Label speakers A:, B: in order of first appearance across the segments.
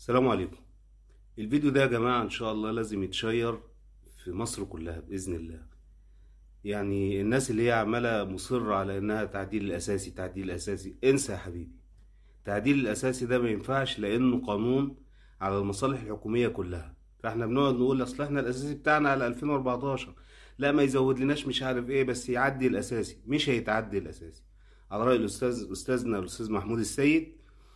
A: السلام عليكم الفيديو ده يا جماعة إن شاء الله لازم يتشير في مصر كلها بإذن الله يعني الناس اللي هي عمالة مصرة على إنها تعديل الأساسي تعديل الأساسي انسى يا حبيبي التعديل الأساسي ده ما ينفعش لأنه قانون على المصالح الحكومية كلها فاحنا بنقعد نقول أصل احنا الأساسي بتاعنا على 2014 لا ما يزود لناش مش عارف ايه بس يعدي الأساسي مش هيتعدي الأساسي على رأي الأستاذ أستاذنا الأستاذ محمود السيد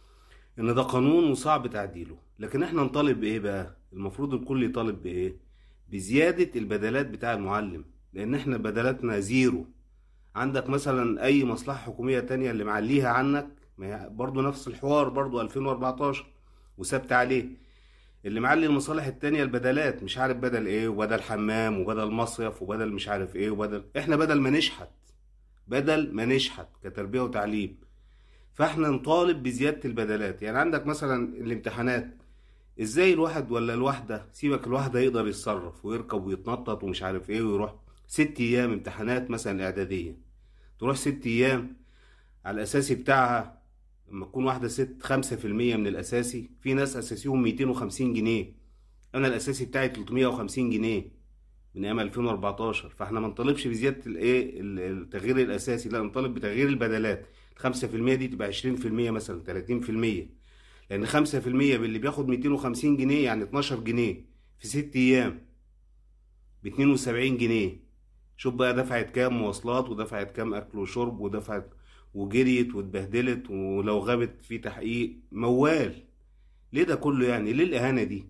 A: ان ده قانون وصعب تعديله لكن احنا نطالب بايه بقى المفروض الكل يطالب بايه بزيادة البدلات بتاع المعلم لان احنا بدلاتنا زيرو عندك مثلا اي مصلحة حكومية تانية اللي معليها عنك ما هي برضو نفس الحوار برضو 2014 وثبت عليه اللي معلي المصالح التانية البدلات مش عارف بدل ايه وبدل حمام وبدل مصيف وبدل مش عارف ايه وبدل احنا بدل ما نشحت بدل ما نشحت كتربية وتعليم فاحنا نطالب بزيادة البدلات يعني عندك مثلا الامتحانات ازاي الواحد ولا الواحدة سيبك الواحدة يقدر يتصرف ويركب ويتنطط ومش عارف ايه ويروح ست ايام امتحانات مثلا اعدادية تروح ست ايام على الاساسي بتاعها لما تكون واحدة ست خمسة في المية من الاساسي في ناس اساسيهم ميتين وخمسين جنيه انا الاساسي بتاعي تلتمية وخمسين جنيه من ايام 2014 فاحنا ما نطالبش بزياده الايه التغيير الاساسي لا نطالب بتغيير البدلات 5% دي تبقى 20% مثلا 30% لان 5% باللي بياخد 250 جنيه يعني 12 جنيه في 6 ايام ب 72 جنيه شوف بقى دفعت كام مواصلات ودفعت كام اكل وشرب ودفعت وجريت واتبهدلت ولو غابت في تحقيق موال ليه ده كله يعني ليه الاهانه دي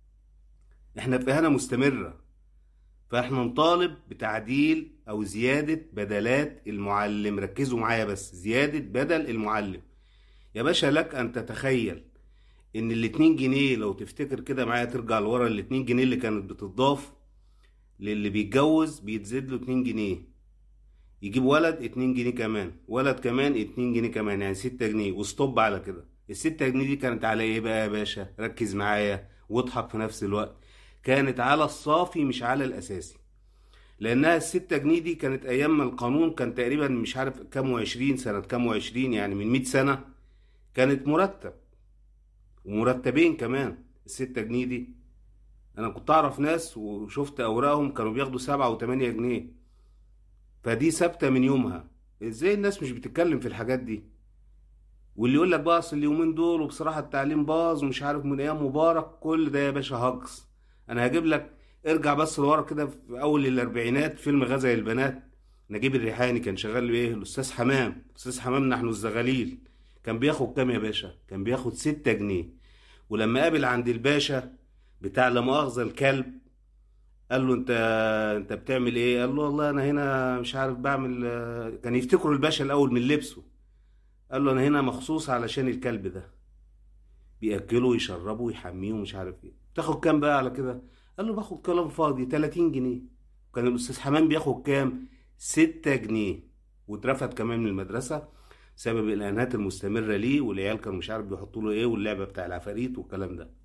A: احنا في اهانه مستمره فاحنا نطالب بتعديل او زيادة بدلات المعلم ركزوا معايا بس زيادة بدل المعلم يا باشا لك ان تتخيل ان الاتنين جنيه لو تفتكر كده معايا ترجع لورا الاتنين جنيه اللي كانت بتضاف للي بيتجوز بيتزيد له اتنين جنيه يجيب ولد اتنين جنيه كمان ولد كمان اتنين جنيه كمان يعني ستة جنيه وستوب على كده الستة جنيه دي كانت على ايه بقى يا باشا ركز معايا واضحك في نفس الوقت كانت على الصافي مش على الأساسي لأنها الستة جنيه دي كانت أيام ما القانون كان تقريبا مش عارف كام وعشرين سنة كام وعشرين يعني من مئة سنة كانت مرتب ومرتبين كمان الستة جنيه دي أنا كنت أعرف ناس وشفت أوراقهم كانوا بياخدوا سبعة وتمانية جنيه فدي ثابتة من يومها إزاي الناس مش بتتكلم في الحاجات دي واللي يقول لك بقى اصل اليومين دول وبصراحه التعليم باظ ومش عارف من ايام مبارك كل ده يا باشا هجص انا هجيب لك ارجع بس لورا كده في اول الاربعينات فيلم غزل البنات نجيب الريحاني كان شغال ايه الاستاذ حمام الاستاذ حمام نحن الزغاليل كان بياخد كام يا باشا كان بياخد ستة جنيه ولما قابل عند الباشا بتاع لا مؤاخذة الكلب قال له انت انت بتعمل ايه قال له والله انا هنا مش عارف بعمل كان يفتكروا الباشا الاول من لبسه قال له انا هنا مخصوص علشان الكلب ده بياكله ويشربه ويحميه ومش عارف ايه تاخد كام بقى على كده قال له باخد كلام فاضي 30 جنيه كان الاستاذ حمام بياخد كام 6 جنيه واترفد كمان من المدرسه بسبب الاعلانات المستمره ليه والعيال كانوا مش عارف بيحطوا له ايه واللعبه بتاع العفاريت والكلام ده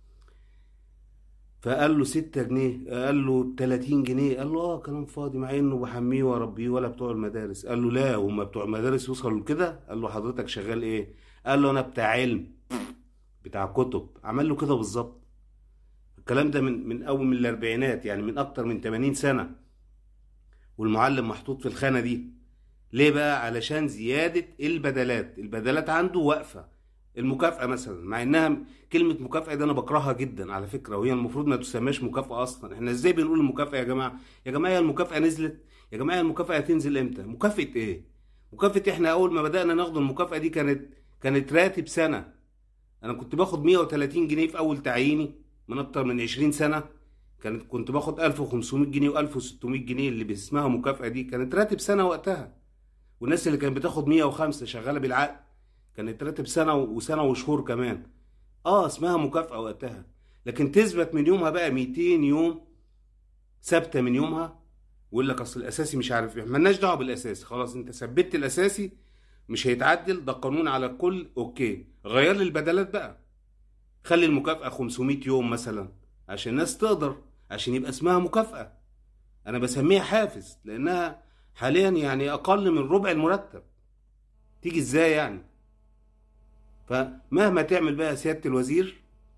A: فقال له 6 جنيه قال له 30 جنيه قال له اه كلام فاضي مع انه بحميه واربيه ولا بتوع المدارس قال له لا هما بتوع المدارس يوصلوا لكده قال له حضرتك شغال ايه قال له انا بتاع علم بتاع كتب عمل له كده بالظبط الكلام ده من من اول من الاربعينات يعني من اكتر من 80 سنه والمعلم محطوط في الخانه دي ليه بقى علشان زياده البدلات البدلات عنده واقفه المكافأة مثلا مع انها كلمة مكافأة دي انا بكرهها جدا على فكرة وهي المفروض ما تسماش مكافأة اصلا احنا ازاي بنقول المكافأة يا جماعة يا جماعة هي المكافأة نزلت يا جماعة المكافأة هتنزل امتى مكافأة ايه مكافأة احنا اول ما بدأنا ناخد المكافأة دي كانت كانت راتب سنة انا كنت باخد 130 جنيه في اول تعييني من اكتر من 20 سنه كانت كنت باخد 1500 جنيه و1600 جنيه اللي اسمها مكافاه دي كانت راتب سنه وقتها والناس اللي كانت بتاخد 105 شغاله بالعقد كانت راتب سنه وسنه وشهور كمان اه اسمها مكافاه وقتها لكن تثبت من يومها بقى 200 يوم ثابته من يومها ويقول لك اصل الاساسي مش عارف ايه مالناش دعوه بالاساسي خلاص انت ثبتت الاساسي مش هيتعدل ده قانون على الكل اوكي غير لي البدلات بقى خلي المكافأة 500 يوم مثلا عشان الناس تقدر عشان يبقى اسمها مكافأة أنا بسميها حافز لأنها حاليا يعني أقل من ربع المرتب تيجي إزاي يعني فمهما تعمل بقى سيادة الوزير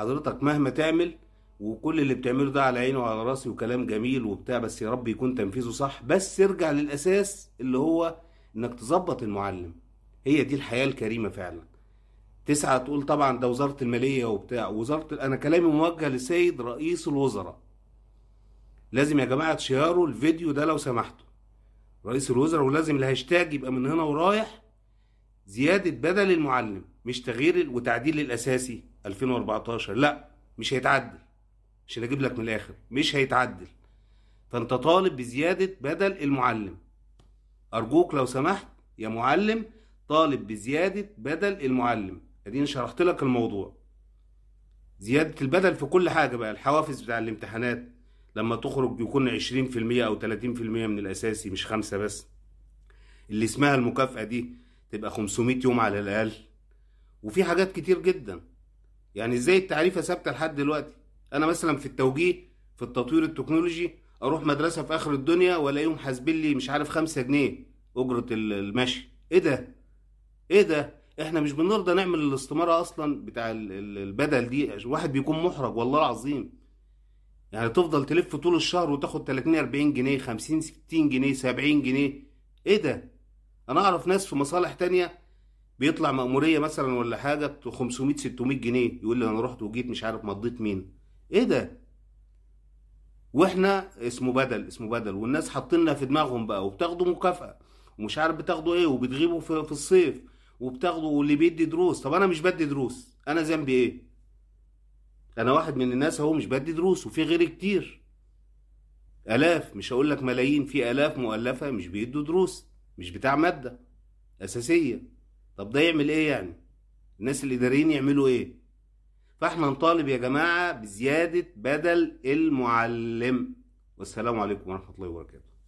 A: حضرتك مهما تعمل وكل اللي بتعمله ده على عيني وعلى راسي وكلام جميل وبتاع بس يا رب يكون تنفيذه صح بس ارجع للاساس اللي هو انك تظبط المعلم هي دي الحياة الكريمة فعلا تسعة تقول طبعا ده وزارة المالية وبتاع وزارة انا كلامي موجه لسيد رئيس الوزراء لازم يا جماعة تشيروا الفيديو ده لو سمحتوا رئيس الوزراء ولازم الهاشتاج يبقى من هنا ورايح زيادة بدل المعلم مش تغيير وتعديل الأساسي 2014 لا مش هيتعدل عشان أجيب لك من الآخر مش هيتعدل فأنت طالب بزيادة بدل المعلم أرجوك لو سمحت يا معلم طالب بزيادة بدل المعلم اديني شرحت لك الموضوع زيادة البدل في كل حاجة بقى الحوافز بتاع الامتحانات لما تخرج يكون 20% أو 30% من الأساسي مش خمسة بس اللي اسمها المكافأة دي تبقى 500 يوم على الأقل وفي حاجات كتير جدا يعني ازاي التعريفة ثابتة لحد دلوقتي أنا مثلا في التوجيه في التطوير التكنولوجي أروح مدرسة في آخر الدنيا وألاقيهم حاسبين لي مش عارف خمسة جنيه أجرة المشي إيه ده؟ إيه ده؟ احنا مش بنرضى نعمل الاستمارة اصلا بتاع البدل دي واحد بيكون محرج والله العظيم يعني تفضل تلف طول الشهر وتاخد 30 40 جنيه 50 60 جنيه 70 جنيه ايه ده انا اعرف ناس في مصالح تانية بيطلع مأمورية مثلا ولا حاجة 500 600 جنيه يقول لي انا رحت وجيت مش عارف مضيت مين ايه ده واحنا اسمه بدل اسمه بدل والناس حاطيننا في دماغهم بقى وبتاخدوا مكافأة ومش عارف بتاخدوا ايه وبتغيبوا في, في الصيف وبتاخدوا واللي بيدي دروس طب انا مش بدي دروس انا ذنبي ايه انا واحد من الناس اهو مش بدي دروس وفي غيري كتير الاف مش هقول لك ملايين في الاف مؤلفه مش بيدوا دروس مش بتاع ماده اساسيه طب ده يعمل ايه يعني الناس الاداريين يعملوا ايه فاحنا نطالب يا جماعه بزياده بدل المعلم والسلام عليكم ورحمه الله وبركاته